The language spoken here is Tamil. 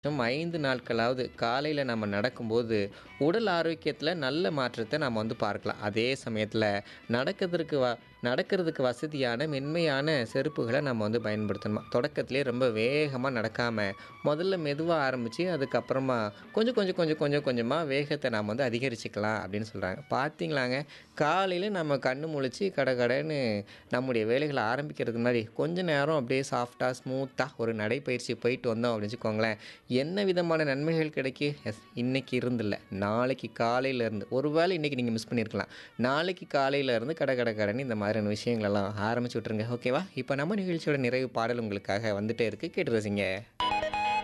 இன்னும் 5 நாட்களாவது காலையில நம்ம நடக்கும்போது, உடல் ஆரோக்கியத்தில நல்ல மாற்றத்த நம்ம வந்து பார்க்கலாம். அதே சமயத்தில நடக்கிறதற்கு வ நடக்கிறதுக்கு வசதியான மென்மையான செருப்புகள நம்ம வந்து பயன்படுத்தணுமா. தொடக்கத்திலேயே ரொம்ப வேகமா நடக்காம, முதல்ல மெதுவா ஆரம்பிச்சு, அதுக்கப்புறமா கொஞ்சம் கொஞ்சம் கொஞ்சம் கொஞ்சம் கொஞ்சமா வேகத்த நாம வந்து அதிகரிச்சுக்கலாம் அப்படின்னு சொல்றாங்க. பார்த்தீங்களாங்க, காலையில நம்ம கண்ணு முழிச்சு கடகடன்னு நம்முடைய வேலைகள ஆரம்பிக்கிறதுக்கு முன்னாடி, கொஞ்ச நேரம் அப்படியே சாஃப்ட்டா, ஸ்மூத்தா ஒரு நடைப்பயிற்சி போயிட்டு வந்தோம் அப்படின்னு வச்சுக்கோங்களேன், என்ன விதமான நன்மைகள் கிடைக்கு? எஸ் இன்னைக்கு இருந்தில்ல, நாளைக்கு காலையிலேருந்து ஒருவேளை இன்னைக்கு நீங்க மிஸ் பண்ணியிருக்கலாம். நாளைக்கு காலையிலேருந்து கட கட கடன்னு இந்த மாதிரியான விஷயங்களெல்லாம் ஆரம்பிச்சு விட்டுருங்க. ஓகேவா? இப்ப நம்ம நிகழ்ச்சியோட நிறைவு பாடல் உங்களுக்காக வந்துட்டே இருக்கு. கேட்டு ரசிங்க.